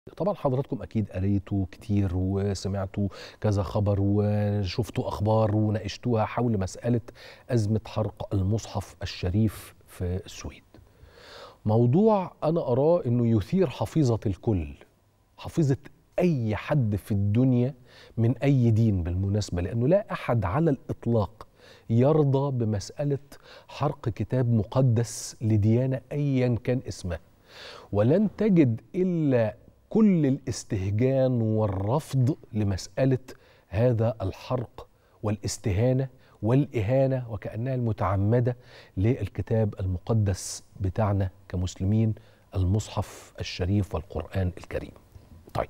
طبعا حضراتكم اكيد قريتوا كتير وسمعتوا كذا خبر وشفتوا اخبار وناقشتوها حول مساله ازمه حرق المصحف الشريف في السويد. موضوع انا اراه انه يثير حفيظه الكل حفيظه اي حد في الدنيا من اي دين بالمناسبه لانه لا احد على الاطلاق يرضى بمساله حرق كتاب مقدس لديانه ايا كان اسمها. ولن تجد الا كل الاستهجان والرفض لمساله هذا الحرق والاستهانه والاهانه وكانها المتعمده للكتاب المقدس بتاعنا كمسلمين المصحف الشريف والقران الكريم. طيب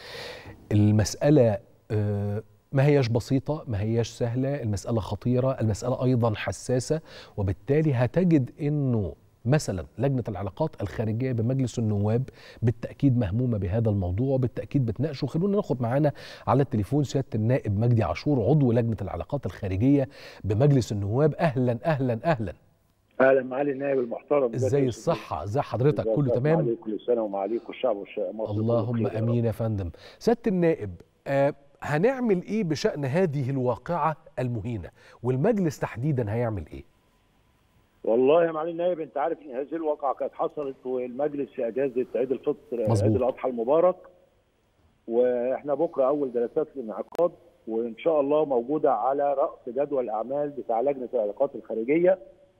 المساله آه ما هياش بسيطة ما هياش سهلة المسألة خطيرة المسألة أيضا حساسة وبالتالي هتجد أنه مثلا لجنة العلاقات الخارجية بمجلس النواب بالتأكيد مهمومة بهذا الموضوع وبالتأكيد بتناقشه خلونا ناخد معانا على التليفون سيادة النائب مجدي عاشور عضو لجنة العلاقات الخارجية بمجلس النواب أهلا أهلا أهلا اهلا معالي النائب المحترم ازاي الصحة ازاي حضرتك كله تمام كل سنة ومعاليك والشعب مصر اللهم امين يا فندم سيادة النائب آه هنعمل ايه بشأن هذه الواقعة المهينة والمجلس تحديدا هيعمل ايه والله يا معالي النائب انت عارف ان هذه الواقعه كانت حصلت والمجلس في اجازه عيد الفطر مظبوط. عيد الاضحى المبارك واحنا بكره اول جلسات الانعقاد وان شاء الله موجوده على راس جدول الاعمال بتاع لجنه العلاقات الخارجيه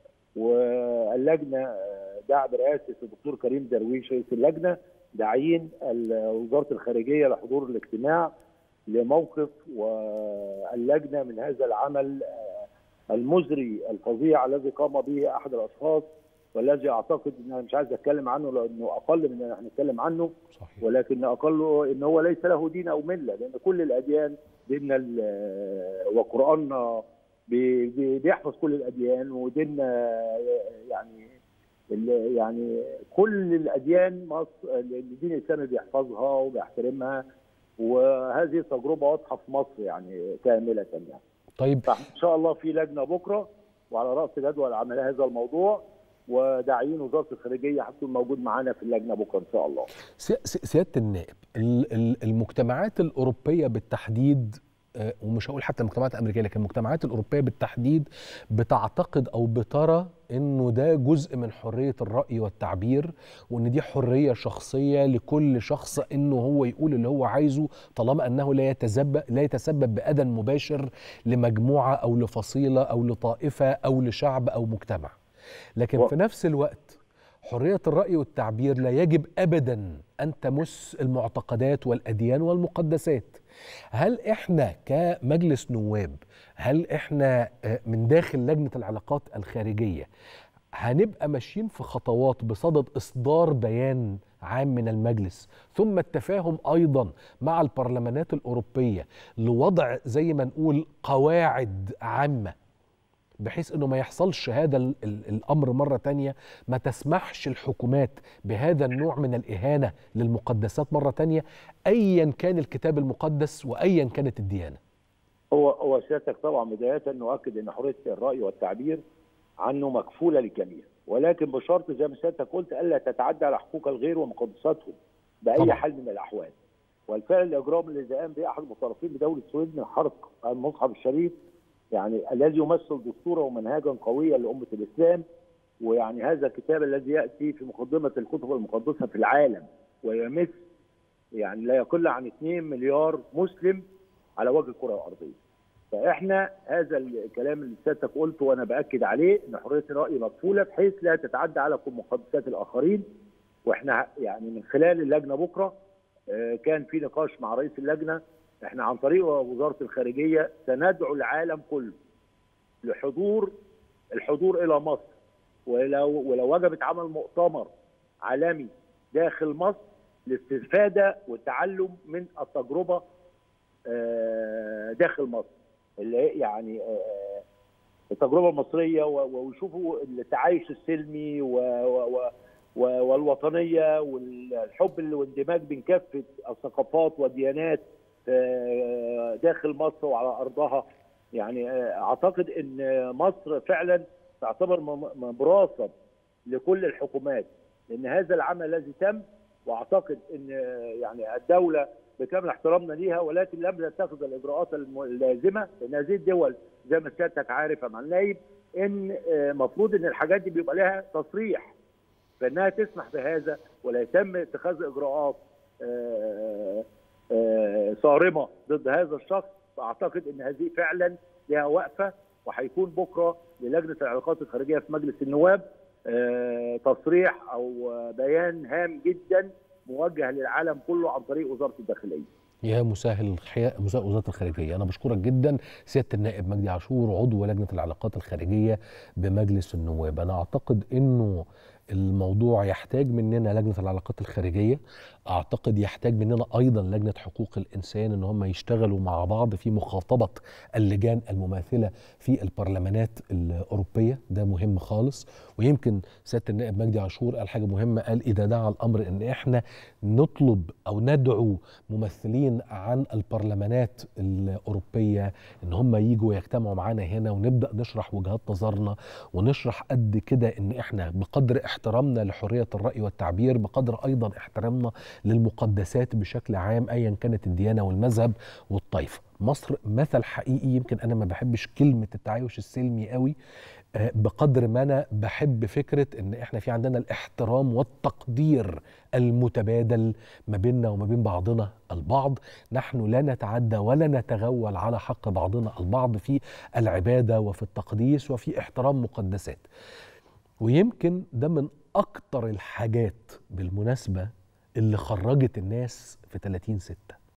واللجنه دعا برئاسه الدكتور كريم درويش رئيس اللجنه داعين وزاره الخارجيه لحضور الاجتماع لموقف واللجنه من هذا العمل المزري الفظيع الذي قام به احد الاشخاص والذي اعتقد ان انا مش عايز اتكلم عنه لانه اقل من ان احنا نتكلم عنه صحيح. ولكن اقله ان هو ليس له دين او مله لان كل الاديان ديننا وقراننا بي- بي- بيحفظ كل الاديان وديننا يعني ال- يعني كل الاديان مصر الدين الاسلامي بيحفظها وبيحترمها وهذه تجربه واضحه في مصر يعني كامله يعني طيب فان شاء الله في لجنه بكره وعلى راس جدول عمل هذا الموضوع وداعيين وزاره الخارجيه هتكون موجود معانا في اللجنه بكره ان شاء الله. سي- سي- سيادة النائب ال- ال- المجتمعات الأوروبية بالتحديد آه، ومش هقول حتى المجتمعات الأمريكية لكن المجتمعات الأوروبية بالتحديد بتعتقد أو بترى إنه ده جزء من حرية الرأي والتعبير وإن دي حرية شخصية لكل شخص إنه هو يقول اللي هو عايزه طالما أنه لا يتسبب لا يتسبب بأذى مباشر لمجموعة أو لفصيلة أو لطائفة أو لشعب أو مجتمع لكن و- في نفس الوقت حرية الرأي والتعبير لا يجب أبدا أن تمس المعتقدات والأديان والمقدسات هل إحنا كمجلس نواب هل إحنا آه، من داخل لجنة العلاقات الخارجية هنبقى ماشيين في خطوات بصدد إصدار بيان عام من المجلس ثم التفاهم أيضا مع البرلمانات الأوروبية لوضع زي ما نقول قواعد عامة بحيث انه ما يحصلش هذا ال ال الامر مره تانية ما تسمحش الحكومات بهذا النوع من الاهانه للمقدسات مره تانية ايا كان الكتاب المقدس وايا كانت الديانه هو هو سيادتك طبعا بدايه نؤكد ان حريه الراي والتعبير عنه مكفوله للجميع ولكن بشرط زي ما سيادتك قلت الا تتعدى على حقوق الغير ومقدساتهم باي طبعا. حال من الاحوال. والفعل الاجرام الذي قام به احد المتطرفين بدوله السويد من حرق المصحف الشريف يعني الذي يمثل دستورا ومنهجا قويا لامه الاسلام ويعني هذا الكتاب الذي ياتي في مقدمه الكتب المقدسه في العالم ويمس يعني لا يقل عن 2 مليار مسلم على وجه الكره الارضيه. فاحنا هذا الكلام اللي سيادتك قلته وانا باكد عليه ان حريه الراي مكفوله بحيث لا تتعدى على مقدسات الاخرين واحنا يعني من خلال اللجنه بكره آه، كان في نقاش مع رئيس اللجنه احنا عن طريق وزاره الخارجيه سندعو العالم كله لحضور الحضور الى مصر ولو ولو وجبت عمل مؤتمر عالمي داخل مصر للاستفاده والتعلم من التجربه آه، داخل مصر اللي هي يعني آه، التجربه المصريه و- و- ويشوفوا التعايش السلمي و و و و- والوطنيه والحب والاندماج بين كافه الثقافات والديانات آه، داخل مصر وعلى ارضها يعني آه، اعتقد ان مصر فعلا تعتبر م- مبراسا لكل الحكومات لان هذا العمل الذي تم واعتقد ان يعني الدوله بكامل احترامنا ليها ولكن لم تتخذ الاجراءات اللازمه لان هذه الدول زي ما سيادتك عارف يا معالي النايب ان المفروض ان الحاجات دي بيبقى لها تصريح فانها تسمح بهذا ولا يتم اتخاذ اجراءات صارمه ضد هذا الشخص فاعتقد ان هذه فعلا لها وقفه وهيكون بكره للجنه العلاقات الخارجيه في مجلس النواب تصريح او بيان هام جدا موجه للعالم كله عن طريق وزاره الداخليه. يا مسهل الخياء مساء وزاره الخارجيه انا بشكرك جدا سياده النائب مجدي عاشور عضو لجنه العلاقات الخارجيه بمجلس النواب انا اعتقد انه الموضوع يحتاج مننا لجنه العلاقات الخارجيه اعتقد يحتاج مننا ايضا لجنه حقوق الانسان ان هم يشتغلوا مع بعض في مخاطبه اللجان المماثله في البرلمانات الاوروبيه ده مهم خالص ويمكن سياده النائب مجدي عاشور قال حاجه مهمه قال اذا دعا الامر ان احنا نطلب او ندعو ممثلين عن البرلمانات الاوروبيه ان هم يجوا يجتمعوا معانا هنا ونبدا نشرح وجهات نظرنا ونشرح قد كده ان احنا بقدر احترامنا لحريه الراي والتعبير بقدر ايضا احترامنا للمقدسات بشكل عام ايا كانت الديانه والمذهب والطائفه مصر مثل حقيقي يمكن انا ما بحبش كلمه التعايش السلمي قوي بقدر ما انا بحب فكره ان احنا في عندنا الاحترام والتقدير المتبادل ما بيننا وما بين بعضنا البعض نحن لا نتعدى ولا نتغول على حق بعضنا البعض في العباده وفي التقديس وفي احترام مقدسات ويمكن ده من اكتر الحاجات بالمناسبه اللي خرجت الناس في 30 6